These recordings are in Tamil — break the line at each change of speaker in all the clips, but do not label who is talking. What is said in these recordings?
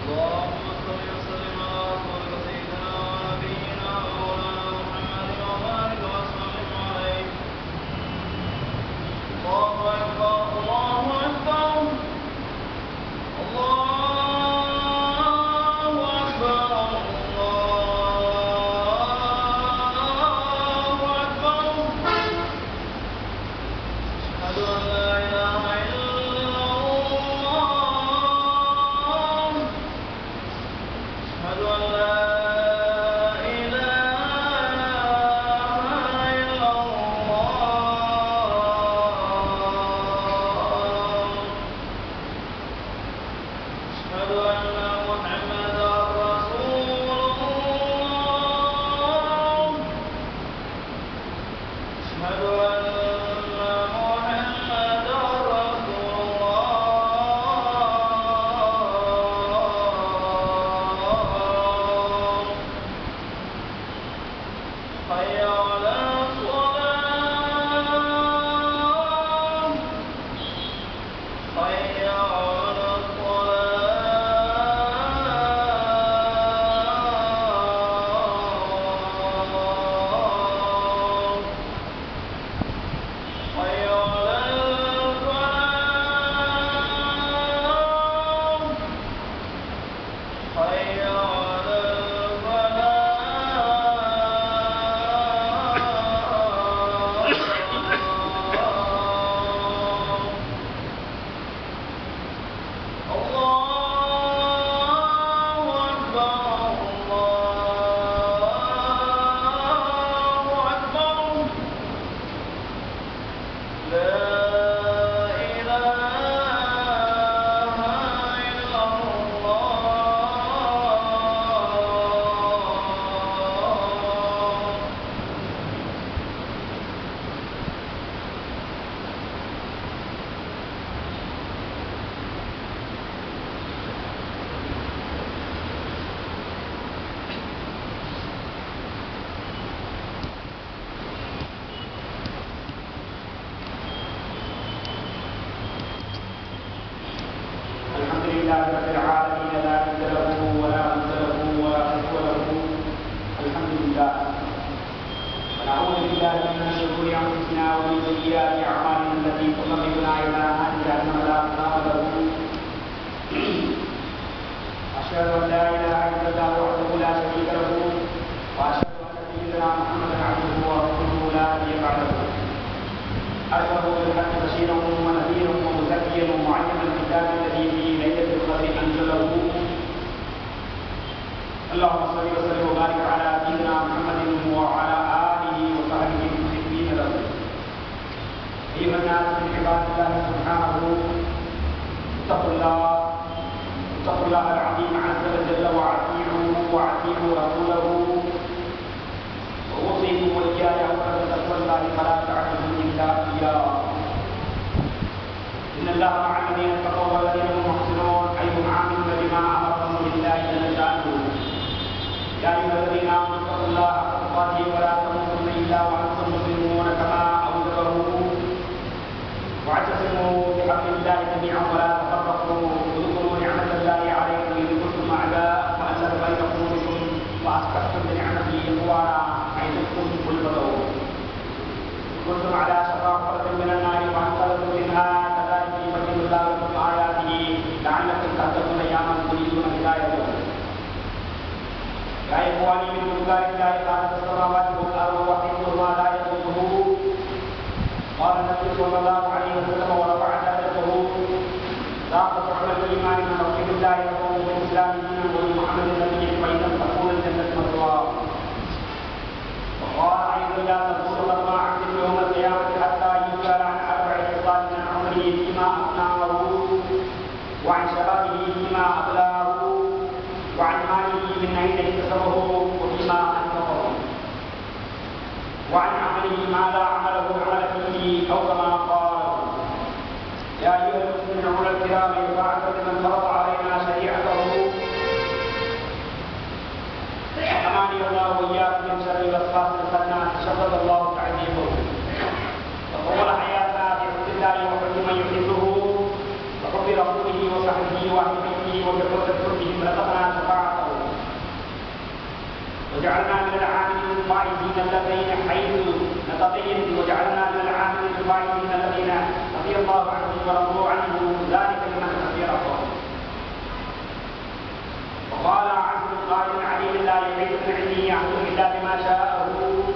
اللهم صل وسلم على رسولك سيدنا ونبينا ومولانا محمد وبارك وسلم عليه الله اكبر الله اكبر الله اكبر الله اكبر أشهد أن لا إله إلا الله أشهد أن لا إله إلا الله أشهد أن محمدا رسول الله أشهد أن محمدا رسول الله حي على الصلاة حي على الصلاة حي على الفلاح حي على الفلاح الله أكبر الله أكبر لا إله إلا الله
الحمد لله رب العالمين لا ند له ولا ند له ولا كفو له الحمد لله ونعوذ بالله من شرور انفسنا ومن سيئات اعمالنا التي تقربنا الى نار جهنم لا مقام له اشهد ان لا اله الا الله وحده لا شريك له واشهد ان سيدنا محمدا عبده ورسوله لا نبي بعده أرسله بالحق بشيرا ونذيرا ومزكيا ومعلما الكتاب الذي في ليلة القدر أنزله اللهم صل وسلم وبارك على سيدنا محمد وعلى آله وصحبه المحبين له أيها الناس من عباد الله سبحانه اتقوا الله اتقوا الله العظيم عز وجل وأطيعوه وأطيعوا رسوله وأوصيكم وإياي أولا بتقوى الله فلا تعبدوا إلا إياه إن الله مع الذين اتقوا والذين هم محسنون أي هم عاملون بما أمرهم بالله جل شأنه يا أيها الذين آمنوا اتقوا الله حق تقاته ولا تموتن إلا وأنتم مسلمون كما أوجبه واعتصموا بحبل الله جميعا ولا تفرقوا واذكروا نعمة الله عليكم إذ كنتم أعداء فألف بين قلوبكم وأصبحتم بنعمته إخوانا حيث كنتم كلكم كنتم على شفا حفرة من النار وأنقذكم منها كذلك يبين الله لكم آياته لعلكم تهتدون يا من تريدون هدايته يا إخواني من مقدار الله خالق السماوات والأرض وحفظ ما لا يضره قال النبي صلى الله عليه وسلم ورفع درجته ذاقت عمل الإيمان من رسول الله لكم بالإسلام دينا وبمحمد نبيا فإن لم تكون الجنة مثواه وقال أيضا لا تدخل مطمع عبد يوم القيامة حتى يسأل عن أربع خصال من عمره فيما أفناه وعن شبابه فيما أبلاه وعن ماله من أين اكتسبه وفيما أنفقه وعن عمله ما لا عمله عمل فيه أو كما قال يا أيها المسلمون الكرام يبعث لمن فرض علينا شريعته أماني الله وإياكم من شر الوسواس الخناس شدد الله بهم رزقنا شفاعته وجعلنا من العاملين الفائزين الذين حيث نتطيب وجعلنا من العاملين الفائزين الذين رضي الله عنهم ورضوا عنه ذلك لمن خشي ربه وقال عز القائل عليم لا يحيط من علمه يحكم الا بما شاءه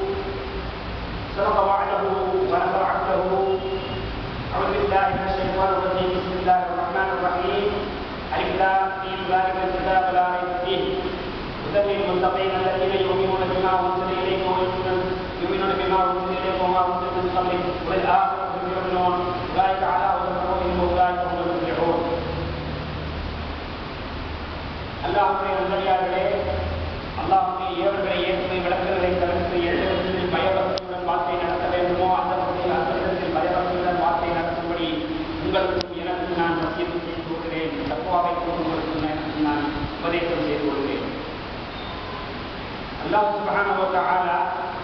صدق وعده ونصر عبده أعوذ بالله من الشيطان الرجيم بسم الله الرحمن الرحيم ألف لام ميم ذلك الكتاب لا ريب فيه هدى للمتقين الذين يؤمنون بما أنزل إليك ويؤمنون يؤمنون بما أنزل إليك وما أنزل من قبلك والآخرة هم يؤمنون أولئك على هدى من ربهم وأولئك هم المفلحون அல்லாஹுடைய நல்லடியார்களே அல்லாஹுடைய ஏவல்களை ஏற்று விளக்குகளை தவிர்த்து எழுதத்தில் பயபக்தியுடன் வாழ்க்கை நடத்த வேண்டுமோ அந்த வகையில் அந்த இடத்தில் பயபக்தியுடன் வாழ்க்கை நடத்தும்படி உங்களுக்கும் எனக்கும் நான் வசியம் செய்து கொள்கிறேன் தப்புவாவை உங்களுக்கும் எனக்கும் நான் உபதேசம் செய்து கொள்கிறேன் அல்லாஹ் சுப்ஹானஹு வ தஆலா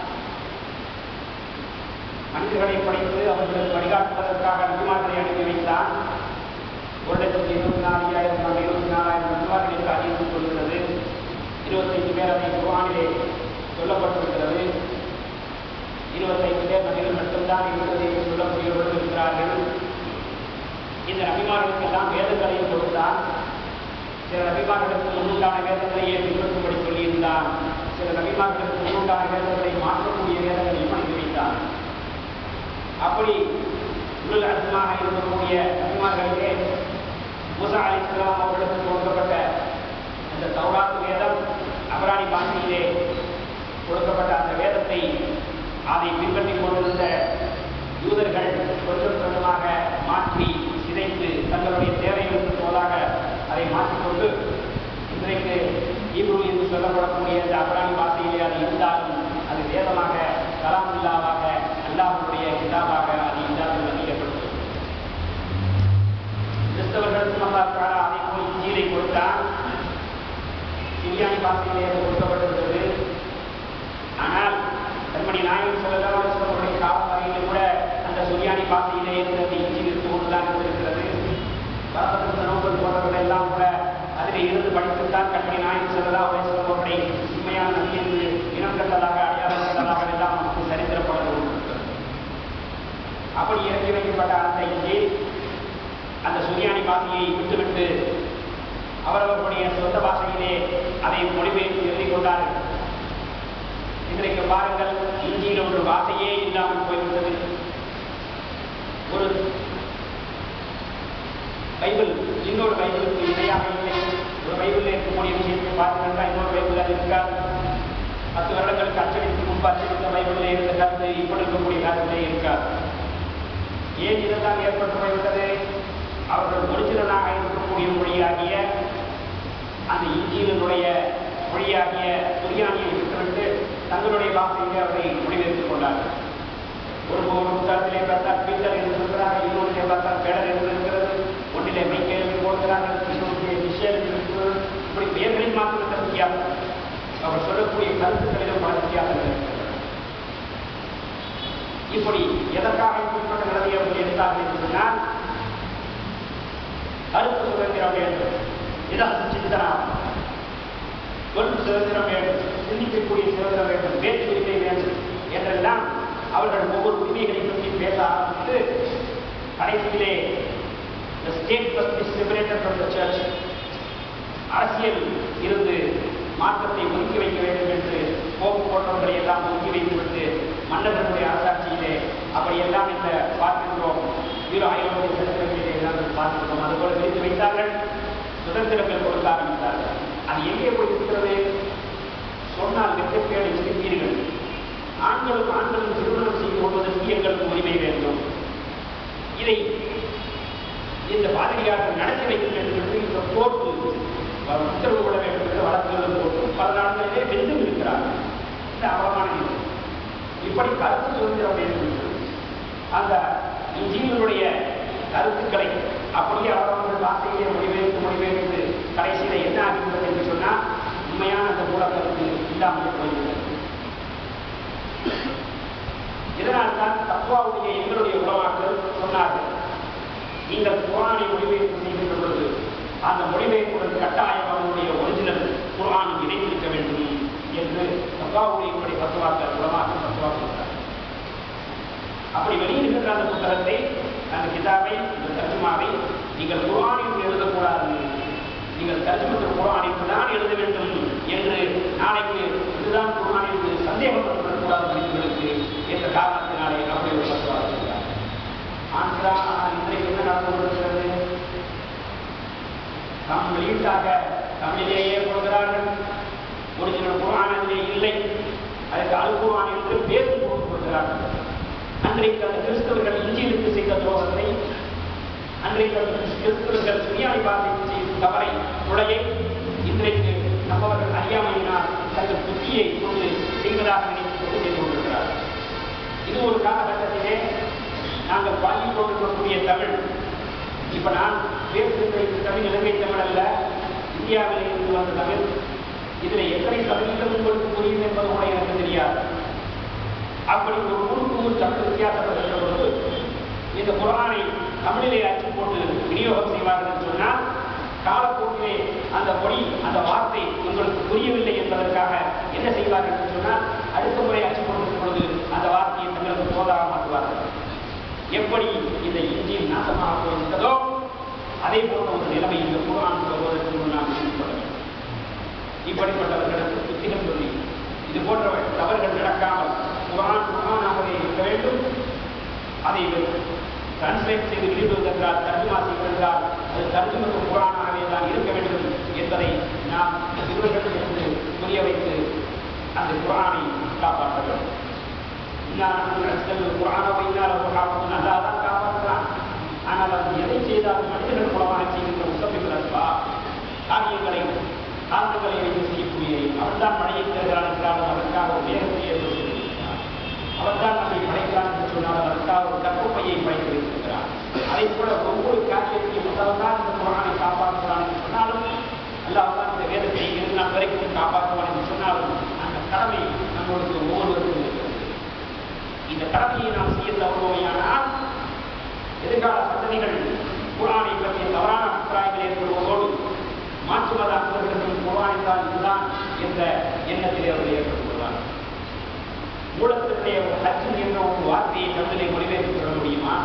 மனிதர்களை படைத்து அவர்களுக்கு வழிகாட்டுவதற்காக நபிமார்களை அனுப்பி வைத்தான் ஒரு லட்சத்தி இருபத்தி நாலு ஐயாயிரம் இருபத்தி நாலாயிரம் நபிமார்களுக்கு அறிவித்து சொல்கிறது இருபத்தைந்து பேர் அதை குர்ஆனிலே சொல்லப்பட்டிருக்கிறது இருபத்தைந்து பேர் நபிகள் மட்டும்தான் இருக்கிறது என்று சொல்லக்கூடியவர்கள் இருக்கிறார்கள் இந்த நபிமார்களுக்கெல்லாம் வேதங்களையும் கொடுத்தான் சில நபிமார்களுக்கு முன்னுண்டான வேதங்களையே பின்பற்றும்படி சொல்லியிருந்தான் சில நபிமார்களுக்கு முன்னுண்டான வேதங்களை மாற்றக்கூடிய வேதங்களையும் அனுப்பி வைத்தான் அப்படி உடல் அர்த்தமாக இருக்கக்கூடிய நபிமார்களிலே மூசா அலி இஸ்லாம் அவர்களுக்கு கொடுக்கப்பட்ட அந்த தௌராத் வேதம் அபராணி பாஷையிலே கொடுக்கப்பட்ட அந்த வேதத்தை அதை பின்பற்றிக் கொண்டிருந்த யூதர்கள் கொஞ்சம் கொஞ்சமாக மாற்றி சிதைத்து தங்களுடைய தேவைகளுக்கு போதாக அதை மாற்றிக்கொண்டு இன்றைக்கு ஈப்ரு என்று சொல்லப்படக்கூடிய அந்த அபராணி பாஷையிலே அது இருந்தாலும் அது வேதமாக கலாமுல்லாவாக அல்லாஹுடைய கிதாபாக அது இல்லாமல் அறியப்பட்டது கிறிஸ்தவர்களுக்கும் அல்லா தாரா அதை போல் இஞ்சியிலை கொடுத்தான் சிரியானி பாசையிலே கொடுக்கப்பட்டிருந்தது ஆனால் கண்மணி நாயகம் சொல்லலாம் சொல்லக்கூடிய காலம் வரையிலும் கூட அந்த சுரியானி பாசையிலே இருந்தது இஞ்சி இருந்து கொண்டுதான் இருந்திருக்கிறது வரப்பட்ட நோக்கல் போன்றவர்கள் எல்லாம் கூட அதில் இருந்து படித்துத்தான் கண்மணி நாயகம் சொல்லலாம் அவரை சொல்லப்படி உண்மையான நதி என்று இனம் கண்டதாக அடையாளம் கண்டதாக எல்லாம் நமக்கு சரித்திரப்பட அப்படி இறக்கி வைக்கப்பட்ட அந்த இஞ்சி அந்த சுரியானி பாஷையை விட்டுவிட்டு அவரவர்களுடைய சொந்த பாஷையிலே அதை மொழிபெயர்த்து எழுதி கொண்டார்கள் இன்றைக்கு பாருங்கள் இந்தியில் ஒரு வார்த்தையே இல்லாமல் போய்விட்டது ஒரு பைபிள் இன்னொரு பைபிளுக்கு இணையாக இல்லை ஒரு பைபிளில் இருக்கக்கூடிய விஷயத்தை பார்த்தீங்கன்னா இன்னொரு பைபிள் இருக்காது பத்து வருடங்களுக்கு அச்சடித்து முன்பு அச்சடித்த பைபிளில் இருந்த கருத்து இப்படி இருக்கக்கூடிய கருத்திலே இருக்காது ஏன் இதெல்லாம் ஏற்பட்டு போய்விட்டது அவர்கள் ஒரிஜினலாக இருக்கக்கூடிய மொழியாகிய அந்த இஞ்சியினுடைய மொழியாகிய துரியானியை விட்டுவிட்டு தங்களுடைய வாசையை அவரை மொழிபெயர்த்துக் கொண்டார்கள் ஒரு ஒரு புத்தகத்திலே பார்த்தால் பீட்டர் என்று இருக்கிறார்கள் இன்னொன்றிலே பார்த்தால் பேடர் என்று இருக்கிறது ஒன்றிலே மைக்கேல் என்று போடுகிறார்கள் இன்னொன்றிலே மிஷேல் என்று இருக்கிறது இப்படி பெயர்களில் மாத்திரம் வித்தியாசம் அவர் சொல்லக்கூடிய கருத்துக்களிலும் பல வித்தியாசங்கள் இருக்கிறது இப்படி எதற்காக இப்படிப்பட்ட அவர்கள் எடுத்தார்கள் என்று சொன்னால் கருத்து சுதந்திரம் வேண்டும் இதான் சிந்தனா கொண்டு சுதந்திரம் வேண்டும் சிந்திக்கக்கூடிய சுதந்திரம் வேண்டும் பேச்சு உரிமை வேண்டும் என்றெல்லாம் அவர்கள் ஒவ்வொரு உரிமைகளை பற்றி பேச ஆரம்பித்து கடைசியிலே the state must be separated from the church அரசியல் இருந்து மாற்றத்தை ஒதுக்கி வைக்க வேண்டும் என்று போக்கு போன்றவர்களை எல்லாம் ஒதுக்கி வைத்துவிட்டு மன்னர்களுடைய அரசாட்சியிலே அப்படியெல்லாம் இந்த பார்க்கின்றோம் வீர ஆயுதத்தை சரித்திரங்களிலே எல்லாம் பார்க்கின்றோம் அதுபோல விரித்து வைத்தார்கள் சுதந்திரங்கள் கொடுக்க ஆரம்பித்தார்கள் அது எங்கே போய் இருக்கிறது சொன்னால் வெற்றிப்பேடு சிரிப்பீர்கள் ஆண்களும் ஆண்களும் திருமணம் செய்து கொள்வதற்கு எங்களுக்கு உரிமை வேண்டும் இதை இந்த பாதிரியார்கள் நடத்தி வைக்க வேண்டும் என்று இந்த கோர்ட்டு உத்தரவு கொள்ள வேண்டும் என்று வழக்குகள் போட்டு பல நாடுகளிலே வென்றும் இருக்கிறார்கள் இந்த அவமானம் இது இப்படி கருத்து சுதந்திரம் வேண்டும் என்று அந்த இன்ஜினியருடைய கருத்துக்களை அப்படியே அவரவர்கள் வார்த்தையிலே மொழிபெயர்த்து மொழிபெயர்த்து கடைசியில என்ன ஆகின்றது என்று சொன்னால் உண்மையான அந்த மூலக்கருத்து இல்லாமல் போய்விட்டது இதனால் தான் தத்வாவுடைய எங்களுடைய உலமாக்கள் சொன்னார்கள் நீங்கள் குரானை மொழிபெயர்ப்பு செய்கின்ற பொழுது அந்த மொழிபெயர்ப்புடன் கட்டாயம் அவருடைய என்று அப்பாவுடைய இப்படி பத்துவாக்கள் உலமாக பத்துவா கொடுத்தார் அப்படி வெளியிடுகின்ற அந்த புத்தகத்தை அந்த கிதாபை இந்த தர்ஜுமாவை நீங்கள் குரானில் எழுதக்கூடாது நீங்கள் தர்ஜுமத்தில் குரானில் தான் எழுத வேண்டும் என்று நாளைக்கு இதுதான் குரானில் சந்தேகம் வரக்கூடாது மனிதர்களுக்கு என்ற காரணத்தினாலே அப்படி ஒரு பத்துவா இருக்கிறார் ஆந்திரா ஆனால் இன்றைக்கு என்ன நடந்து கொண்டிருக்கிறது தாம் வெளியீட்டாக தமிழிலேயே கொடுக்கிறார்கள் ஒரிஜினல் குரான் அதிலே இல்லை அதற்கு அல் குரான் என்று பேர் போட்டு கொடுக்கிறார்கள் அன்றைக்கு அந்த கிறிஸ்தவர்கள் இஞ்சிலுக்கு செய்த துரோகத்தை அன்றைக்கு அந்த கிறிஸ்தவர்கள் சுயாணி பாதைக்கு செய்த தவறை துளையை இன்றைக்கு நம்மவர்கள் அறியாமையினால் தங்கள் புத்தியை கொண்டு செய்வதாக நினைத்து கொண்டு செய்து கொண்டிருக்கிறார்கள் இது ஒரு காலகட்டத்திலே நாங்கள் வாங்கிக் கொண்டிருக்கக்கூடிய தமிழ் இப்ப நான் பேசுகின்ற இந்த தமிழ் இலங்கை தமிழ் அல்ல இந்தியாவில் இருந்து வந்த தமிழ் இதுல எத்தனை சதவீதம் உங்களுக்கு புரியும் என்பது கூட எனக்கு தெரியாது அப்படி ஒரு ஊருக்கு ஊர் தமிழ் வித்தியாசப்படுகின்ற பொழுது இந்த குரானை தமிழிலே அச்சு போட்டு விநியோகம் செய்வார்கள் என்று சொன்னால் காலப்போக்கிலே அந்த மொழி அந்த வார்த்தை உங்களுக்கு புரியவில்லை என்பதற்காக என்ன செய்வார்கள் என்று சொன்னால் அடுத்த முறை அச்சு போடுகின்ற பொழுது அந்த வார்த்தையை தங்களுக்கு போதாக மாற்றுவார்கள் எப்படி இந்த இஞ்சின் நாசமாக போயிருந்ததோ அதே போன்ற ஒரு நிலைமை இந்த குரான் வருவதற்கு முன்னால் ஏற்பட வேண்டும் இப்படிப்பட்டவர்களுக்கு புத்திகள் சொல்லி இது போன்ற தவறுகள் நடக்காமல் குரான் குரானாகவே இருக்க வேண்டும் அதை டிரான்ஸ்லேட் செய்து வெளியிடுவதென்றால் தர்ஜுமா செய்வதென்றால் அது தர்ஜுமத்து குரானாகவே தான் இருக்க வேண்டும் என்பதை நாம் சிறுவர்களுக்கு புரிய வைத்து அந்த குரானை காப்பாற்ற வேண்டும் குரானவை காப்பாற்று நல்லா தான் காப்பாற்றுறான் ஆனால் அது எதை செய்தாலும் மனிதர்கள் மூலமாக செய்கின்ற உத்தமிகளா காரியங்களை காரணங்களை வைத்து செய்யக்கூடிய அவன்தான் மழையை தருகிறான் என்றாலும் அதற்காக ஒரு வேகத்தை ஏற்படுத்தியிருக்கிறார் அவன்தான் நம்மை படைக்கிறான் என்று சொன்னால் அதற்காக ஒரு கற்பப்பையை படைத்து வைத்திருக்கிறார் அதை போல ஒவ்வொரு காரியத்தையும் முதல்தான் இந்த குரானை காப்பாற்றுகிறான் என்று சொன்னாலும் அல்லாஹ் இந்த வேதத்தை இரு நாள் வரைக்கும் காப்பாற்றுவான் என்று சொன்னாலும் அந்த கடமை நம்மளுக்கு ஒவ்வொருவருக்கும் இருக்கிறது இந்த கடமையை நாம் செய்ய தவறுவோமையானால் எதிர்கால சந்ததிகள் குரானை பற்றிய தவறான அபிப்பிராயங்கள் ஏற்படுவதோடு மாற்று மத அன்பர்களுக்கும் குரானை தான் இதுதான் என்ற எண்ணத்திலே அவர்கள் ஏற்பட்டுள்ளார் மூலத்தினுடைய ஒரு ஹஜ் என்ற ஒரு வார்த்தையை தமிழிலே மொழிபெயர்த்து சொல்ல முடியுமா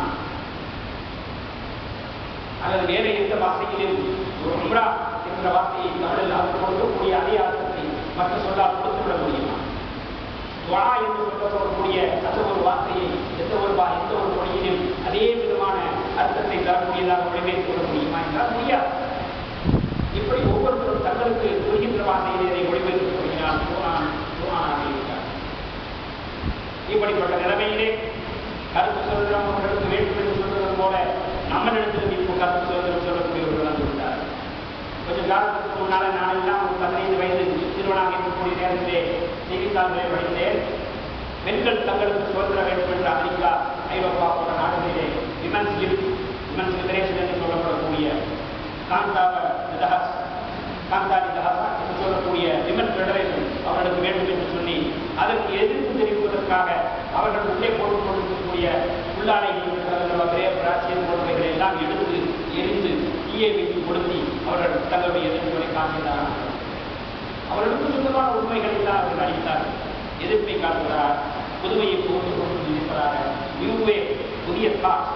அல்லது வேற எந்த வார்த்தையிலும் ஒரு உம்ரா என்ற வார்த்தையை தமிழில் அவர் கொடுக்கக்கூடிய அதே அர்த்தத்தை மற்ற சொல்லால் கொடுத்துவிட முடியுமா துவா என்று சொல்லப்படக்கூடிய அந்த ஒரு வார்த்தையை எந்த ஒரு வா எந்த ஒரு மொழியிலும் அதே விதமான அர்த்தத்தை தரக்கூடியதாக மொழிபெயர்த்து கொள்ள முடியுமா என்றால் முடியாது இப்படி ஒவ்வொருத்தரும் தங்களுக்கு புரிகின்ற வார்த்தையை இதை மொழிபெயர்த்து கொள்கிறார் குரான் குரானாக இருக்கிறார் இப்படிப்பட்ட நிலைமையிலே கருத்து சுதந்திரம் அவர்களுக்கு வேண்டும் என்று சொல்வது போல நம்ம நினைத்தது இப்போ கருத்து சுதந்திரம் சொல்லக்கூடியவர்கள் வந்து விட்டார் கொஞ்ச காலத்துக்கு முன்னால நான் எல்லாம் ஒரு பதினைந்து வயது சிறுவனாக இருக்கக்கூடிய நேரத்திலே செய்தித்தாள்களை படித்தேன் பெண்கள் தங்களுக்கு சுதந்திரம் வேண்டும் என்று அமெரிக்கா ஐரோப்பா போன்ற நாடுகளிலே விமன்ஸ் லிப் விமன்ஸ் லிபரேஷன் என்று சொல்லப்படக்கூடிய காந்தாவ நிதஹஸ் காந்தா நிதஹஸ் என்று சொல்லக்கூடிய விமன் ஃபெடரேஷன் அவர்களுக்கு வேண்டும் என்று சொல்லி அதற்கு எதிர்ப்பு தெரிவிப்பதற்காக அவர்கள் உள்ளே போட்டுக் கொண்டிருக்கக்கூடிய உள்ளாடைகள் ராசியல் போன்றவைகளை எல்லாம் எடுத்து எரிந்து தீயை வைத்து கொடுத்தி அவர்கள் தங்களுடைய எதிர்ப்புகளை காட்டுகிறார்கள் அவர்களுக்கு சொந்தமான உண்மைகளை தான் அவர்கள் அளித்தார்கள் எதிர்ப்பை காட்டுகிறார் புதுமையை புகுந்து கொண்டு நினைப்பதாக நியூவே புதிய தாட்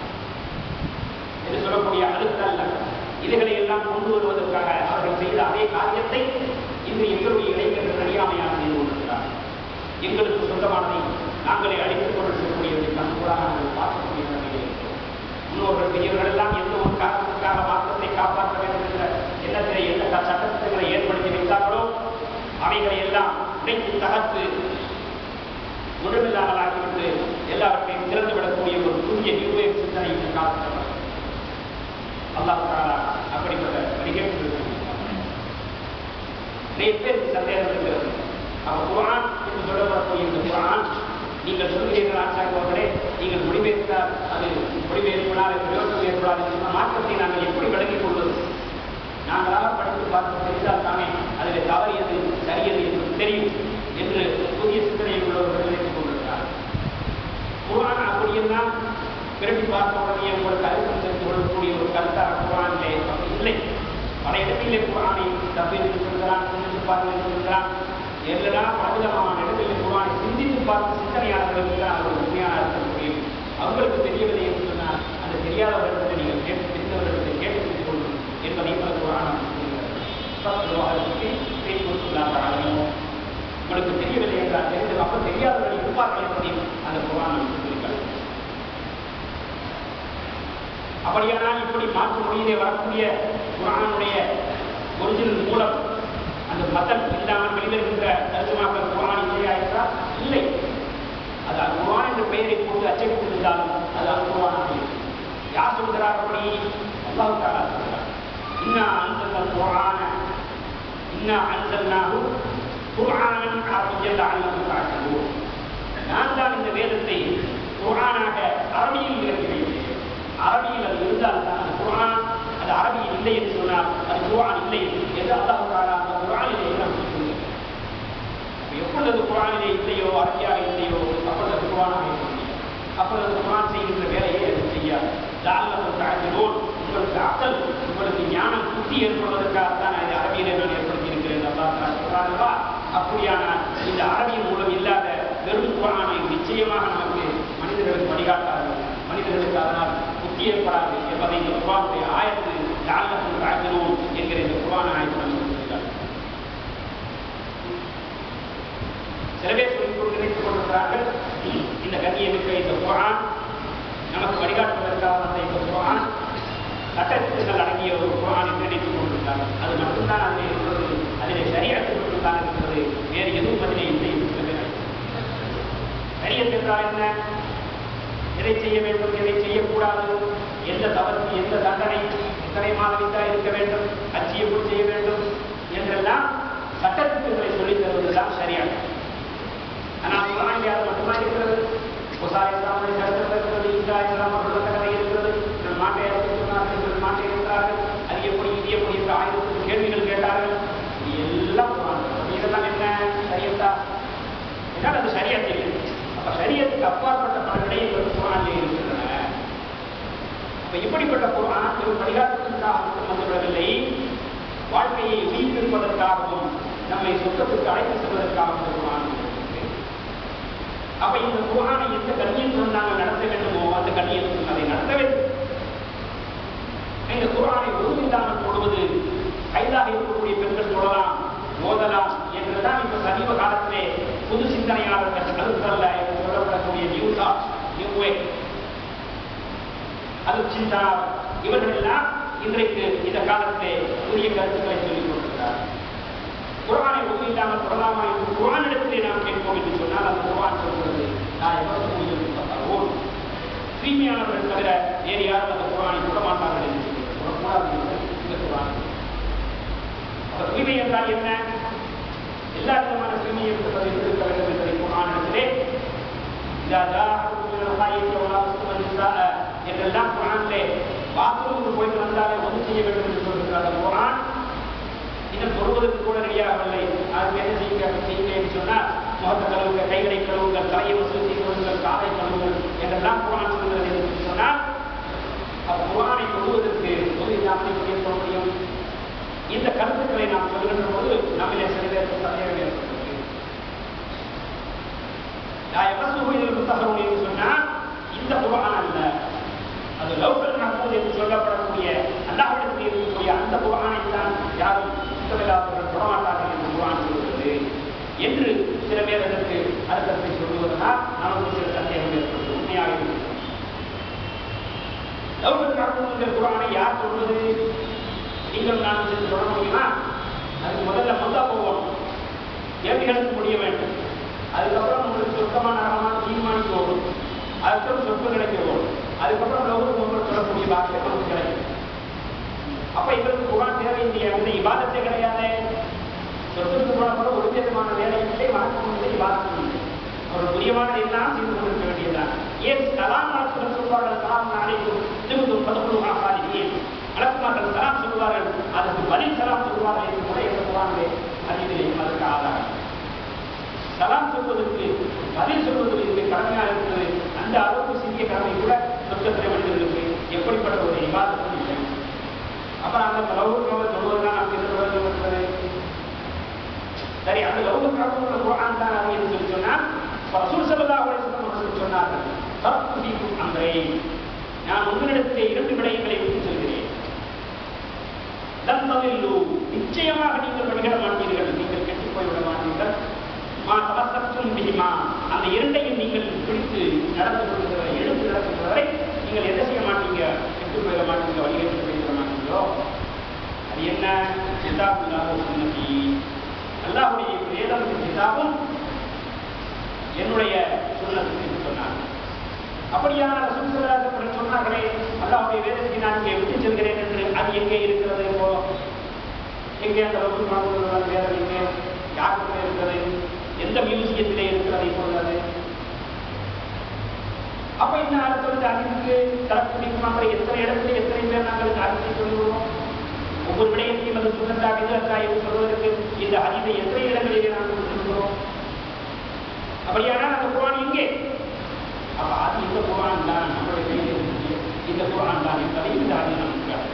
என்று சொல்லக்கூடிய அழுத்தல்ல இதுகளை எல்லாம் கொண்டு வருவதற்காக அவர்கள் செய்த அதே காரியத்தை இன்று எங்களுடைய இளைஞர்கள் அறியாமையாக செய்து கொண்டிருக்கிறார் எங்களுக்கு சொந்தமானதை நாங்களே அழித்துக் கொண்டிருக்கக்கூடியதை கண்கூடாக நாங்கள் பார்க்கக்கூடிய நிலையிலே இருக்கிறோம். முன்னோர்கள் பெரியவர்கள் எல்லாம் எந்த ஒரு காரணத்துக்காக மாற்றத்தை காப்பாற்ற வேண்டும் என்ற எண்ணத்திலே எந்த க- சட்டத்திட்டங்களை ஏற்படுத்தி வைத்தார்களோ அவைகளை எல்லாம் உடைத்து தகர்த்து முழுமில்லாமல் ஆக்கிவிட்டு எல்லாவற்றையும் திறந்து விடக்கூடிய ஒரு புதிய நியூவே சிந்தனை இந்த காலத்தில் அல்லாஹ் தாலா அப்படிப்பட்ட வழிகேட்டு நிறைய பேருக்கு சந்தேகம் இருக்கிறது அப்ப குரான் என்று சொல்லப்படக்கூடிய இந்த குரான் நீங்கள் சொல்கிறீர்கள் ஆச்சாரிய அவர்களே நீங்கள் மொழிபெயர்த்தால் அது மொழிபெயர்ப்பினால் பிரயோஜனம் ஏற்படாது என்ற மாற்றத்தை நாங்கள் எப்படி விளங்கிக் கொள்வது நாங்களாக படித்து பார்த்து தெரிந்தால் தானே அதில் தவறியது சரியது என்று தெரியும் என்று புதிய சிந்தனையில் உள்ளவர்கள் நினைத்துக் கொண்டிருக்கிறார் குரான் அப்படியெல்லாம் விரும்பி பார்த்த உடனே உங்களுக்கு அழுத்தம் தெரிந்து கொள்ளக்கூடிய ஒரு கருத்தாக குரானிலே அப்படி இல்லை பல இடங்களிலே குரானை தப்பி சொல்கிறான் சிந்தித்து பார்த்து சொல்கிறான் எல்லா பலவிதமான இடங்களில் குரானை சிந்தித்து பார்த்து சிந்தனையாளர்களுக்கு தான் அது உண்மையான அர்த்தம் புரியும் அவங்களுக்கு தெரியவில்லை என்று சொன்னால் அந்த தெரியாதவர்களிடத்தை நீங்கள் கேட்டு தெரிந்தவர்களிடத்தை கேட்டு தெரிந்து கொள்ளும் என்பதையும் அது குரான் உங்களுக்கு தெரியவில்லை என்றால் தெரிந்து அப்ப தெரியாதவர்கள் இருப்பார்கள் என்பதையும் அந்த குரான் நமக்கு சொல்லிக்கிறது அப்படியானால் இப்படி மாற்று மொழியிலே வரக்கூடிய குரானுடைய ஒரிஜினல் மூலம் அந்த மதம் இல்லாமல் வெளிவருகின்ற தர்ஜமாக்கள் குரான் இல்லையா என்றால் இல்லை அது அல் குரான் என்ற பெயரை போட்டு அச்சடித்திருந்தாலும் அது அல் குரானாக இல்லை யார் சொல்கிறார் அப்படி அல்லாஹ் தாலா சொல்கிறார் இன்னா அன்சல் குரான இன்னா அன்சல்னாஹு குர்ஆனன் அரபியல் லஅல்லகும் தஅக்கிலூன் நான் தான் இந்த வேதத்தை குர்ஆனாக அரபியில் இறக்கி வைத்தேன் அரபியில் அது இருந்தால் தான் அது குர்ஆன் அது அரபியில் இல்லை என்று சொன்னால் அது குர்ஆன் இல்லை என்று அல்லாஹ் தஆலா அந்த குர்ஆனிலே எல்லாம் சொல்லுகிறார் எப்பொழுது அது குர்ஆனிலே இல்லையோ அரபியாக இல்லையோ அப்பொழுது அது குர்ஆனாக இருக்க முடியாது அப்பொழுது அது குர்ஆன் செய்கின்ற வேலையை அது செய்யாது லஅல்லகும் தஅக்கிலூன் உங்களுக்கு அக்கல் உங்களுக்கு ஞானம் புத்தி ஏற்படுவதற்காகத்தான் இது அரபியிலே நான் ஏற்படுத்தி இருக்கிறேன் அல்லாஹ் தஆலா சொல்றார்களா அப்படியான இந்த அரபியின் மூலம் இல்லாத வெறும் குரானை நிச்சயமாக நமக்கு மனிதர்களுக்கு வழிகாட்டாது மனிதர்களுக்கு அதனால் புத்தி ஏற்படாது என்பதை இந்த குரானுடைய ஆயத்து ஞானத்தில் காய்க்கணும் என்கிற இந்த குரான் ஆயத்து நமக்கு சொல்கிறார் சில பேர் சொல்லிக் கொண்டு நினைத்துக் கொண்டிருக்கிறார்கள் இந்த கண்ணியமிக்க இந்த குரான் நமக்கு வழிகாட்டுவதற்காக வந்த இந்த குரான் சட்டத்திட்டங்கள் அடங்கிய ஒரு குரான் என்று நினைத்துக் கொண்டிருக்கிறார்கள் அது மட்டும்தான் அதில் இருக்கிறது அதிலே சரியாட்டு மட்டும்தான் இருக்கிறது வேறு எதுவும் அதிலே இல்லை என்று சொல்கிறார்கள் சரியத் என்றால் என்ன எதை செய்ய வேண்டும் எதை செய்யக்கூடாது எந்த தவறுக்கு எந்த தண்டனை எத்தனை மாதவித்தா இருக்க வேண்டும் அச்சு எப்படி செய்ய வேண்டும் என்றெல்லாம் சட்டத்திட்டங்களை சொல்லித் தருவதுதான் சரியாக ஆனால் குரானிலே அது மட்டுமா இருக்கிறது முசா இஸ்லாமுடைய சரித்திரம் இருக்கிறது ஈசா இஸ்லாம் அவர்களோட கதை இருக்கிறது இவர்கள் மாட்டை அறுத்து சொன்னார்கள் இவர்கள் மாட்டை இருக்கிறார்கள் அது எப்படி இது எப்படி என்று ஆயிரத்துக்கு கேள்விகள் கேட்டார்கள் இது எல்லாம் குரான் இதெல்லாம் என்ன சரியத்தா என்றால் அது சரியா தெரியும் அப்ப சரியத்துக்கு அப்பாற்பட்ட பல விடயங்கள் குரானிலே இருக்கின்றன அப்ப இப்படிப்பட்ட குரான் ஒரு வழிகாட்டுவதற்காக மட்டும் வந்துவிடவில்லை வாழ்க்கையை உயிர்ப்பிப்பதற்காகவும் நம்மை சொர்க்கத்துக்கு அழைத்து செல்வதற்காகவும் இந்த குரான் இருக்கிறது. அப்ப இந்த குரானை எந்த கண்ணியத்துடன் நாங்கள் நடத்த வேண்டுமோ அந்த கண்ணியத்துடன் அதை நடத்த வேண்டும் இந்த குரானை உறுதியில்லாமல் தொடுவது கைதாக இருக்கக்கூடிய பெண்கள் தொடலாம் ஓதலாம் என்றுதான் இப்ப சமீப காலத்திலே புது சிந்தனையாளர்கள் கருத்தல்ல என்று சொல்லப்படக்கூடிய நியூஸா நியூவே அது சிந்தா இவர்கள் எல்லாம் இன்றைக்கு இந்த காலத்திலே புதிய கருத்துக்களை சொல்லிக் கொண்டிருக்கிறார் குரானை உறுதியில்லாமல் தொடலாமா என்று குரானிடத்திலே நாம் கேட்போம் என்று சொன்னால் அந்த குரான் சொல்கிறது நான் எவ்வளவு முடியும் தூய்மையானவர்கள் தவிர வேறு யாரும் அந்த குரானை தொட மாட்டார்கள் என்று சொல்கிறது தொடக்கூடாது என்று இந்த குரான் அப்ப தூய்மை என்றால் என்ன எல்லா விதமான தூய்மையை இருப்பதை இருக்க வேண்டும் என்பதை குரானிடத்திலே إذا جاءكم من الغائب ولا تسمى النساء என்றெல்லாம் குரானிலே பாத்ரூமுக்கு போயிட்டு வந்தாலே ஒன்று செய்ய வேண்டும் என்று சொல்கிற அந்த குரான் இன்னும் சொல்வதற்கு கூட ரெடியாகவில்லை அதுக்கு என்ன செய்யுங்க செய்யுங்க என்று சொன்னால் முகத்தை கழுவுங்க கைகளை கழுவுங்கள் தலையை வசூல் செய்து கொள்ளுங்கள் காலை கழுவுங்கள் என்றெல்லாம் குரான் சொல்கிறது என்று சொன்னால் அப்ப குரானை தொழுவதற்கு பொது இல்லாமல் எப்படி சொல்ல முடியும் இந்த கருத்துக்களை நாம் சொல்கின்ற போது நம்மிலே சில பேருக்கு சந்தேகம் ஏற்படுகிறது நான் எவ்வளவு இதில் புத்தகம் என்று சொன்னால் இந்த குரான் அல்ல அது லௌகல் மஹ்மூத் என்று சொல்லப்படக்கூடிய அல்லாஹ்விடத்தில் இருக்கக்கூடிய அந்த குரானை தான் யாரும் சுத்தமில்லாதவர்கள் தொடமாட்டார்கள் என்று குரான் சொல்கிறது என்று சில பேர் அதற்கு அர்த்தத்தை சொல்லுவதனால் நமக்கு சில சந்தேகம் ஏற்படுது உண்மையாக இருக்கிறது லௌகல் மஹ்மூத் என்ற குரானை யார் சொல்வது நீங்கள் நான் சென்று சொல்ல முடியுமா அதுக்கு முதல்ல மொத்தா போவோம் கேள்விகளுக்கு முடிய வேண்டும் அதுக்கப்புறம் உங்களுக்கு சொர்க்கமான நரகமான தீர்மானிக்க வரும் அதுக்கப்புறம் சொர்க்கம் கிடைக்க வரும் அதுக்கப்புறம் லோகத்துக்கு உங்களுக்கு சொல்லக்கூடிய பாக்கியம் நமக்கு கிடைக்கும் அப்ப இவருக்கு குரான் தேவையில்லையா இந்த இபாதத்தே கிடையாது சொர்க்கத்துக்கு போன கூட ஒரு விதமான வேலை இல்லை வணக்கம் இல்லை இபாதத்தும் இல்லை ஒரு புரியமானது எல்லாம் செய்து கொண்டிருக்க வேண்டியதுதான் ஏன் சலாம் நடத்துகிற சொல்வார்கள் சலாம் நாளைக்கும் திரும்பும் பதக்குழு ஆசாரியே அழகுமார்கள் சலாம் சொல்வார்கள் அதற்கு பதில் சலாம் சொல்வார்கள் என்று கூட எந்த குரானிலே அறிவிலையும் அதற்கு ஆதாரம் சலாம் சொல்வதற்கு பதில் சொல்வதற்கு இது கடமையாக இருக்கிறது அந்த அளவுக்கு சிறிய கடமை கூட சொர்க்கத்திலே மனிதர்களுக்கு எப்படிப்பட்ட ஒரு விவாதமும் இல்லை அப்புறம் அந்த லௌகமாக சொல்வதெல்லாம் நமக்கு எந்த பிரயோஜனம் இருக்கிறது சரி அந்த லௌக காலத்துல குரான் தான் அது என்று சொல்லி சொன்னா இப்ப ரசூல் ஸல்லல்லாஹு அலைஹி வஸல்லம் அவர்கள் சொன்னார்கள் தரப்புதிக்கும் அன்றே நான் உங்களிடத்திலே இரண்டு விடயங்களை விட்டு சொல்கிறேன் தந்தமில்லு நிச்சயமாக நீங்கள் வழிகிட மாட்டீர்கள் நீங்கள் கெட்டுப் போய்விட மாட்டீர்கள் மா தவசத்தும் பிடிமா அந்த இரண்டையும் நீங்கள் பிடித்து நடந்து கொள்கிறவரை எடுத்து நடத்துகிறவரை நீங்கள் எதை செய்ய மாட்டீங்க கெட்டு போயிட மாட்டீங்க வழிகட்டு போயிட மாட்டீங்களோ அது என்ன கிதாபுல்லாஹ் சுன்னதி அல்லாஹ்வுடைய வேதம் கிதாபும் என்னுடைய சுன்னத்துக்கு என்று சொன்னார் அப்படியான ரசூல் ஸல்லல்லாஹு அலைஹி வஸல்லம் சொன்னார்களே அல்லாஹ்வுடைய வேதத்தை நான் இங்கே விட்டு செல்கிறேன் என்று அது எங்கே இருக்கிறது இப்போ எங்கே அந்த ரசூல் மாணவர்களோட வேதம் எங்கே யாருக்கு இருக்கிறது எந்த மியூசியத்திலே இருக்கிறது இப்பொழுது அது அப்ப இந்த அடுத்தது அறிவுக்கு தரக்கூடிய மாதிரி எத்தனை இடத்துல எத்தனை பேர் நாங்கள் அறிவித்தை சொல்லுவோம் ஒவ்வொரு விடயத்தையும் அது சுண்ணத்தா விதத்தா என்று சொல்வதற்கு இந்த அறிவை எத்தனை இடங்களிலே நாங்கள் சொல்லுகிறோம் அப்படியானால் அந்த குரான் எங்கே அப்ப அது இந்த குரான் தான் நம்மளுடைய கையில் இருக்கக்கூடிய இந்த குரான் தான் என்பதை இந்த அறிவு நமக்கு காட்டுகிறது.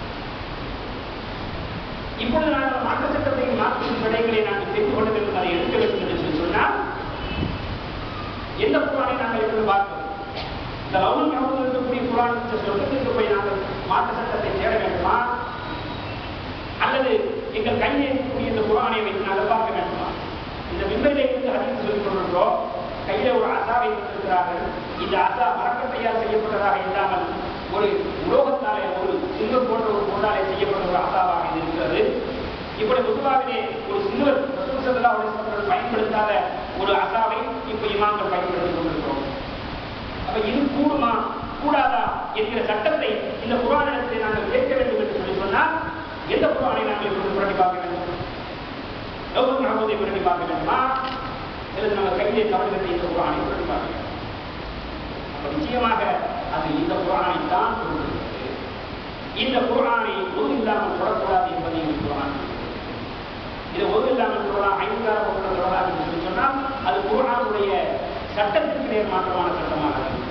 இப்பொழுது நாங்கள் மாற்ற சட்டத்தை மாற்றும் விடயங்களை நாங்கள் தெரிந்து கொள்ள வேண்டும் அதை எடுக்க வேண்டும் என்று சொல்லி சொன்னால் எந்த குரானை நாங்கள் எப்படி பார்ப்போம் இந்த லவன் ஞாபகம் இருக்கக்கூடிய குரான் சொர்க்கத்திற்கு போய் நாங்கள் மாற்ற சட்டத்தை தேட வேண்டுமா அல்லது எங்கள் கையில் இருக்கக்கூடிய இந்த குரானை வைத்து நாங்கள் பார்க்க வேண்டுமா இந்த விண்வெளியில இருந்து அறிந்து சொல்லிக் கொண்டிருக்கிறோம் கையில ஒரு அசாவை வைத்திருக்கிறார்கள் இந்த அசா மரக்கட்டையால் செய்யப்பட்டதாக இல்லாமல் ஒரு உலோகத்தாலே ஒரு சில்வர் போன்ற ஒரு பொருளாலே செய்யப்பட்ட ஒரு அசாவாக இது இருக்கிறது இப்படி பொதுவாகவே ஒரு சில்வர் ரசூல் ஸல்லல்லாஹு அலைஹி வஸல்லம் பயன்படுத்தாத ஒரு அசாவை இப்போ இமாம்கள் பயன்படுத்திக் கொண்டிருக்கிறோம் அப்ப இது கூடுமா கூடாதா என்கிற சட்டத்தை இந்த புராணத்தை நாங்கள் கேட்க வேண்டும் என்று சொல்லி சொன்னால் எந்த புராணை நாங்கள் இப்பொழுது புரட்டி பார்க்க வேண்டும் லௌகத் மஹமூதை புரட்டி பார்க்க வேண்டுமா அல்லது நம்ம கையிலே தமிழகத்தை இந்த புராணை புரட்டி பார்க்க வேண்டும் அப்ப நிச்சயமாக அது இந்த புராணை தான் சொல்கிறது இந்த புராணை ஒரு இல்லாமல் தொடக்கூடாது என்பதை இந்த புராணம் சொல்கிறது. இது ஒரு இல்லாமல் சொல்லலாம் ஐந்தார பொருள் சொல்லலாம் என்று சொல்லி சொன்னால் அது குரானுடைய சட்டத்திற்கு நேர் மாற்றமான சட்டமாக இருக்கும்.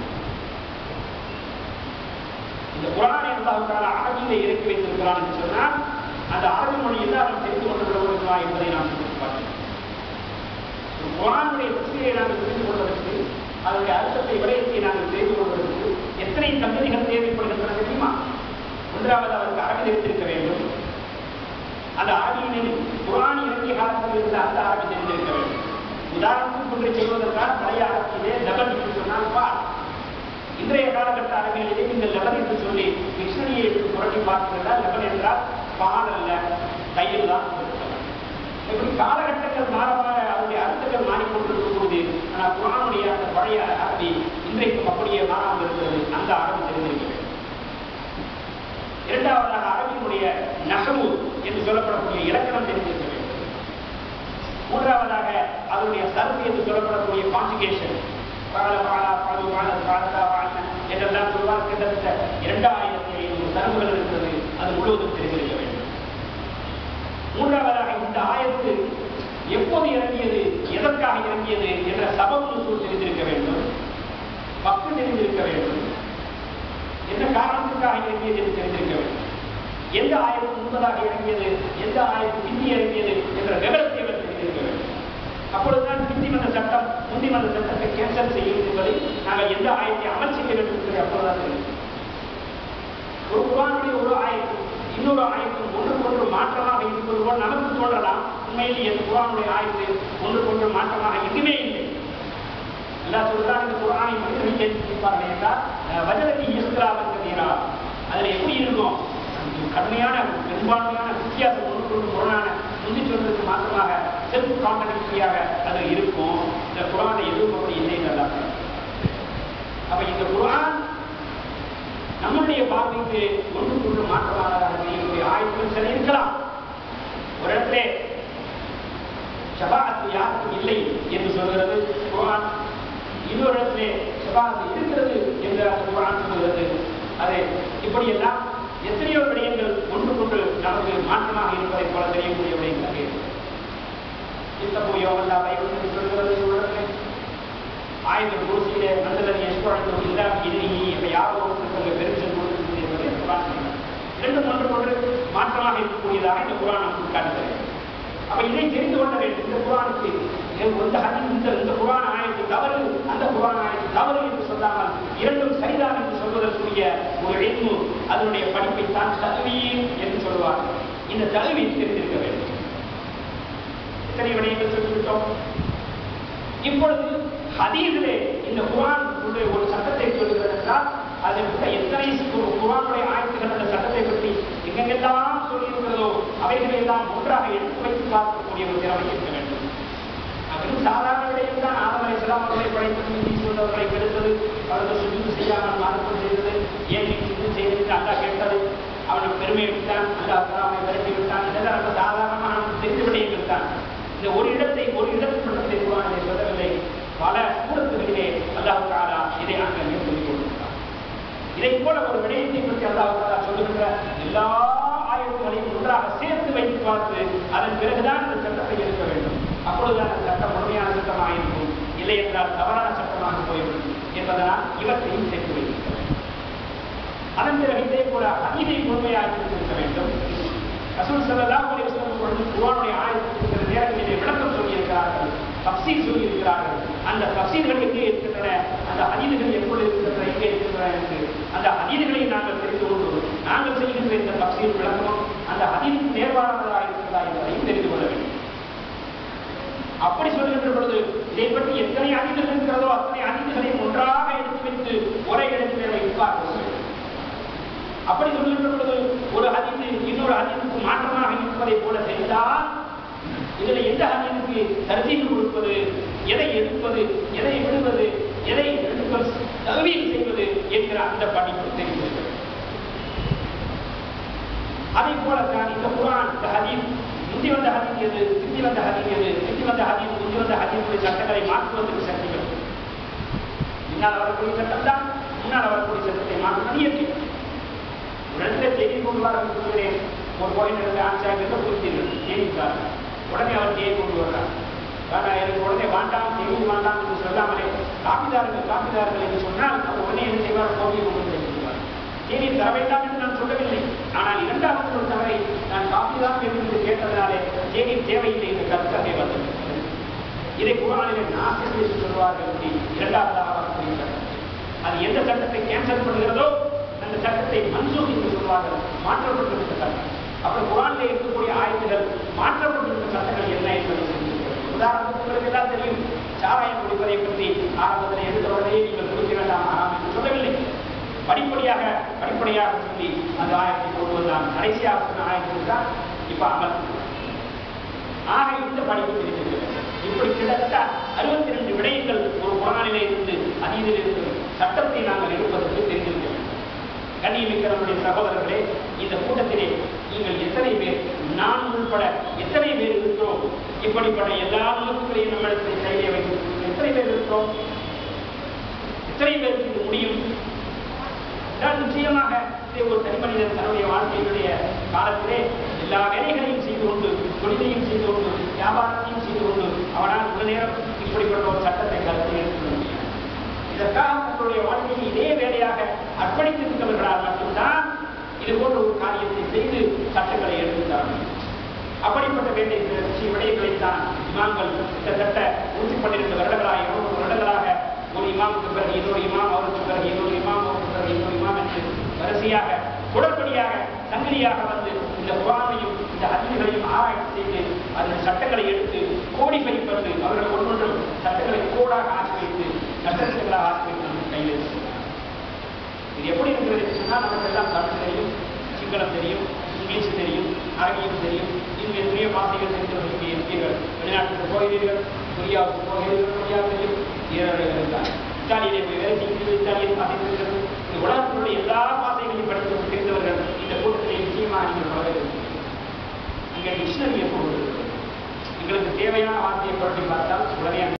இந்த குரானை அல்லாஹால அரபியிலே இறக்கி வைத்திருக்கிறான் என்று சொன்னால் அந்த அரபி மொழியில் அவன் தெரிந்து கொண்டிருக்கிறவர்களா என்பதை நாம் சிந்தித்து பார்க்கிறோம் ஒரு குரானுடைய தஸ்மீரை நாங்கள் தெரிந்து கொள்வதற்கு அதனுடைய அர்த்தத்தை விடயத்தை நாங்கள் தெரிந்து கொள்வதற்கு எத்தனை தகுதிகள் தேவைப்படுகின்றன தெரியுமா ஒன்றாவது அவருக்கு அரபி தெரிந்திருக்க வேண்டும் அந்த அரபியினில் குரான் இறங்கிய காலத்தில் இருந்த அந்த அரபி தெரிந்திருக்க வேண்டும் உதாரணத்துக்கு ஒன்றை சொல்வதற்காக பழைய அரபியிலே லெபன் என்று சொன்னால் பால் இன்றைய காலகட்ட அரபிகளிலே நீங்கள் லெபன் என்று சொல்லி டிக்ஷனரியை எடுத்து புரட்டி பார்த்தீங்கன்னா லெபன் என்றால் பால் அல்ல தயிர் தான் இப்படி காலகட்டங்கள் மாற மாற அதனுடைய அர்த்தங்கள் மாறிக்கொண்டிருக்கும் பொழுது ஆனால் குரானுடைய அந்த பழைய அரபி இன்றைக்கும் அப்படியே மாறாமல் இருக்கிறது அந்த அரபி தெரிந்திருக்க வேண்டும் இரண்டாவதாக அரபியினுடைய நகவு என்று சொல்லப்படக்கூடிய இலக்கணம் தெரிந்திருக்க வேண்டும் மூன்றாவதாக அதனுடைய சர்வு என்று சொல்லப்படக்கூடிய கான்ஜுகேஷன் பால பாலா பாலு பால பாலதா பாலன என்றெல்லாம் சொல்வார் கிட்டத்தட்ட இரண்டாயிரத்தி ஐநூறு சர்வுகள் இருக்கிறது அது முழுவதும் தெரிந்திருக்க வேண்டும் மூன்றாவதாக இந்த ஆயத்து எப்போது இறங்கியது எதற்காக இறங்கியது என்ற சபம் சூழ் தெரிந்திருக்க வேண்டும் பக்கு தெரிந்திருக்க வேண்டும் என்ன காரணத்துக்காக இறங்கியது என்று தெரிந்திருக்க வேண்டும் எந்த ஆயத்து முன்பதாக இறங்கியது எந்த ஆயத்து பிந்தி இறங்கியது என்ற விவரத்தை அவர் தெரிந்திருக்க வேண்டும் அப்பொழுதுதான் பிந்தி வந்த சட்டம் முந்தி வந்த சட்டத்தை கேன்சல் செய்யும் என்பதை நாங்கள் எந்த ஆயத்தை அமல் செய்ய வேண்டும் என்பதை அப்பொழுதுதான் தெரியும் ஒரு குரானுடைய ஒரு ஆயத்து இன்னொரு ஆயத்தும் ஒன்றுக்கு ஒன்று மாற்றமாக இருப்பது போல் நமக்கு தோன்றலாம் உண்மையில் என் குரானுடைய ஆயத்து ஒன்றுக்கு ஒன்று மாற்றமாக எங்குமே இல்லை அல்லா சொல்றான் இந்த குரானை மனிதர்கள் கேட்பார்கள் என்றால் வஜனத்தை இஸ்லாமன் கதீரா அதில் எப்படி இருக்கும் கடுமையான பெரும்பான்மையான வித்தியாசம் ஒன்று ஒன்று முரணான முந்தி சொல்றதுக்கு மாற்றமாக செல்ஃப் கான்ட்ரடிக்டரியாக அது இருக்கும் இந்த குரானை எதுவும் அப்படி இல்லை நல்லா அப்ப இந்த குரான் நம்முடைய பார்வைக்கு ஒன்றுக்கு ஒன்று மாற்றமானதாக செய்யக்கூடிய ஆய்வுகள் சில இருக்கலாம் ஒரு இடத்திலே ஷபாத்து யாருக்கும் இல்லை என்று சொல்கிறது குரான் இன்னொரு இடத்திலே ஷபாத்து இருக்கிறது என்று அந்த குரான் சொல்கிறது அது இப்படியெல்லாம் எத்தனையோ விடயங்கள் ஒன்றுக்கொன்று நமக்கு மாற்றமாக இருப்பதை போல தெரியக்கூடிய விடயங்களாக இருக்கிறது இத்தப்போ யோகல்லா பைபிள் சொல்கிறது உலகத்திலே ஆயுத குருசியிலே நல்லதனை எஸ்பழத்தும் இல்லாம இறுதி இப்ப யாரோ ஒருத்தருக்கு பெருமிஷன் கொடுக்கிறது என்பதை குரான் சொல்கிறது இரண்டும் ஒன்று ஒன்று மாற்றமாக இருக்கக்கூடியதாக இந்த குரான் நமக்கு காட்டுகிறது அப்ப இதை தெரிந்து கொள்ள வேண்டும் இந்த குரானுக்கு இந்த ஹதீஸ் இந்த இந்த குரான் ஆயத்து தவறு அந்த குரான் ஆயத்து தவறு என்று சொல்லாமல் இரண்டும் சரிதான் என்று சொல்வதற்குரிய ஒரு எண்ணு அதனுடைய படிப்பை தான் தகுவீர் என்று சொல்வார் இந்த தகுவீர் தெரிந்திருக்க வேண்டும் எத்தனை விடயங்கள் சொல்லிவிட்டோம் இப்பொழுது ஹதீஸிலே இந்த குரான் ஒரு சட்டத்தை சொல்லுகிறது என்றால் அதில் உள்ள எத்தனை கு- குரானுடைய ஆயத்துகள் அந்த சட்டத்தை பற்றி எங்கெங்கெல்லாம் சொல்லியிருக்கிறதோ அவைகளை எல்லாம் ஒன்றாக எடுத்து வைத்து பார்க்கக்கூடிய ஒரு திறமை இருக்க வேண்டும் அதுவும் சாதாரண விடயம் தான் ஆதம் அலைஹிஸ்ஸலாம் அவர்களை படைத்தது இந்தி சொன்னவர்களை கெடுத்தது அவர்கள் சுஜூது செய்யாமல் மார்க்கம் செய்தது ஏன் நீ சுஜூது செய்தது அல்லா கேட்டது அவனுக்கு பெருமை விட்டான் அல்லாஹ் அவனை விரட்டி விட்டான் இதெல்லாம் ரொம்ப சாதாரணமாக நமக்கு தெரிந்த விடயங்கள் தான் இந்த ஒரு இடத்தை ஒரு இடத்தில் மட்டும் குரானிலே சொல்லவில்லை பல சூரத்துகளிலே அல்லாஹ் தாலா இதை அங்கே சொல்லிக் கொடுக்கிறார் இதை போல ஒரு விடயத்தை பற்றி அல்லாஹ் தாலா சொல்லுகின்ற எல்லா ஆயத்துகளையும் ஒன்றாக சேர்த்து வைத்து பார்த்து அதன் பிறகுதான் இந்த சட்டத்தை எடுக்க வேண்டும் அப்பொழுதுதான் அந்த சட்டம் முழுமையான சட்டமாக இருக்கும் இல்லை என்றால் தவறான சட்டமாக போய்விடும் என்பதனால் இவற்றையும் சேர்த்து வைத்திருக்க வேண்டும் அதன் பிறகு இதே போல ஹதீதை முழுமையாக இருக்க வேண்டும் ரசூல் ஸல்லல்லாஹு அலைஹி வஸல்லம் பொழுது குர்ஆனுடைய ஆயத்துக்கு சில நேரங்களிலே விளக்கம் சொல்லியிருக்கிறார்கள் தஃசீர் சொல்லியிருக்கிறார்கள் அந்த தஃசீர்கள் எங்கே இருக்கின்றன அந்த ஹதீதுகள் எப்பொழுது இருக்கின்றன எங்கே இருக்கின்றன என்று அந்த ஹதீதுகளை நாங்கள் தெரிந்து கொண்டு நாங்கள் செய்கின்ற இந்த தஃசீர் விளக்கமும் அந்த ஹதீதுக்கு நேர்மாறானதாக இருக்கிறதா என்பதையும் தெரிந்து கொள்ள வேண்டும் அப்படி சொல்லுகின்ற பொழுது இதை பற்றி எத்தனை அதிகள் இருக்கிறதோ அத்தனை அதிகளையும் ஒன்றாக எடுத்து வைத்து ஒரே இடத்திலே வைத்து பார்க்க வேண்டும் அப்படி சொல்லுகின்ற பொழுது ஒரு ஹதீது இன்னொரு ஹதீதுக்கு மாற்றமாக இருப்பதை போல தெரிந்தால் இதுல எந்த ஹதீதுக்கு தர்ஜீல் கொடுப்பது எதை எடுப்பது எதை விடுவது எதை தகுதியில் செய்வது என்கிற அந்த படிப்பு தெரிகிறது அதை போலத்தான் இந்த குரான் இந்த ஹதீஸ் முந்தி வந்த ஹதீஸ் எது பிந்தி வந்த ஹதீஸ் எது பிந்தி வந்த ஹதீஸ் முந்தி வந்த ஹதீஸுடைய சட்டங்களை மாற்றுவதற்கு சக்திகள் முன்னால் வரக்கூடிய சட்டம் தான் முன்னால் வரக்கூடிய சட்டத்தை மாற்றுவது இயற்கை ஒரு இடத்துல செய்தி கொண்டு வர சொல்கிறேன் ஒரு கோயில் இடத்துல ஆட்சியாக புரிஞ்சீர்கள் செய்தித்தார் உடனே அவர் செய்தி கொண்டு வர்றார் வேண்டாம் எனக்கு உடனே வேண்டாம் செய்தி வேண்டாம் என்று சொல்லாமலே காப்பிதார்கள் காப்பிதார்கள் என்று சொன்னால் அவர் உடனே என்ன செய்வார் கோவியை கொண்டு வந்து செய்வார் செய்தி தர வேண்டாம் என்று நான் சொல்லவில்லை ஆனால் இரண்டாவது ஒரு தவறை நான் காப்பிதான் என்று கேட்டதனாலே செய்தி தேவையில்லை என்று கருத்தகை வந்தது இதை குரானிலே நாசிர் என்று சொல்வார்கள் என்று இரண்டாவதாக வரக்கூடிய சட்டம் அது எந்த சட்டத்தை கேன்சல் பண்ணுகிறதோ அந்த சட்டத்தை மன்சூக் என்று சொல்வார்கள் மாற்றப்பட்டிருந்த சட்டம் அப்புறம் குரானிலே இருக்கக்கூடிய ஆய்வுகள் மாற்றப்பட்டிருந்த சட்டங்கள் என்ன என்பதை தெரிந்திருக்கிறது. உதாரணத்துக்கு உங்களுக்கு எல்லாம் தெரியும் சாராயம் குடிப்பதை பற்றி ஆரம்பத்தில் எடுத்த உடனே நீங்கள் குடிக்க வேண்டாம் ஆறாம் என்று சொல்லவில்லை படிப்படியாக படிப்படியாக சொல்லி அந்த ஆயத்தை கொண்டு வந்தான் கடைசியாக சொன்ன ஆயத்துக்கு தான் இப்ப அமல் ஆக இந்த படிப்பு தெரிந்திருக்கிறது இப்படி கிட்டத்தட்ட அறுபத்தி ரெண்டு விடயங்கள் ஒரு குரானிலே இருந்து அதீதில் இருந்து சட்டத்தை நாங்கள் எடுப்பதற்கு தெரிந்திருக்க வேண்டும் கண்ணியமிக்க நம்முடைய சகோதரர்களே இந்த கூட்டத்திலே நீங்கள் எத்தனை பேர் நான் உள்பட எத்தனை பேர் இருக்கிறோம் இப்படிப்பட்ட எல்லா நோக்கங்களையும் நம்மிடத்தில் கையிலே வைத்திருக்கிறோம் எத்தனை பேர் இருக்கிறோம் எத்தனை பேருக்கு இது முடியும் என்றால் நிச்சயமாக இதை ஒரு தனி மனிதன் தன்னுடைய வாழ்க்கையினுடைய காலத்திலே எல்லா வேலைகளையும் செய்து கொண்டு தொழிலையும் செய்து கொண்டு வியாபாரத்தையும் செய்து கொண்டு அவனால் ஒரு நேரம் இப்படிப்பட்ட ஒரு சட்டத்தை கருத்தில் எடுத்துக்கொள்ள முடியும் இதற்காக தங்களுடைய வாழ்க்கையை இதே வேலையாக அர்ப்பணித்திருக்கிறவர்களால் மட்டும்தான் இது போன்ற ஒரு காரியத்தை செய்து சட்டங்களை எடுத்துத்தார்கள் அப்படிப்பட்ட வேலை சில விடயங்களை தான் இமாம்கள் கிட்டத்தட்ட நூற்றி பன்னிரண்டு வருடங்களாக இருநூறு வருடங்களாக ஒரு இமாமுக்கு பிறகு இன்னொரு இமாம் அவருக்கு பிறகு இன்னொரு இமாம் அவருக்கு பிறகு இன்னொரு இமாம் என்று வரிசையாக தொடர்படியாக சங்கிலியாக வந்து இந்த குரானையும் இந்த அதிகளையும் ஆராய்ச்சி செய்து அதன் சட்டங்களை எடுத்து கோடிஃபை பண்ணி அவர்கள் ஒன்றொன்றும் சட்டங்களை கோடாக ஆக்கி வைத்து நட்டங்களாக ஆக்கி வைத்து நம்ம கையில் இருக்கிறார். இது எப்படி இருக்கிறது என்று சொன்னால் நமக்கு எல்லாம் தமிழ் தெரியும் சிங்களம் தெரியும் இங்கிலீஷ் தெரியும் அரபியம் தெரியும் இன்னும் எத்தனையோ பாஷைகள் தெரிந்தவர்கள் இங்கே இருப்பீர்கள் வெளிநாட்டுக்கு போகிறீர்கள் கொரியாவுக்கு போகிறீர்கள் கொரியா தெரியும் ஈரர்கள் இருந்தார் இத்தாலியிலே போய் வேலை செய்கிறது இத்தாலியன் பாஷை தெரிகிறது இந்த உலகத்தினுடைய எல்லா பாஷைகளையும் படித்து தெரிந்தவர்கள் இந்த கூட்டத்திலே நிச்சயமாக நீங்கள் வளர்கிறது அங்கே டிக்ஷனரி எப்போ எங்களுக்கு தேவையான வார்த்தையை புரட்டி பார்த்தால் உடனே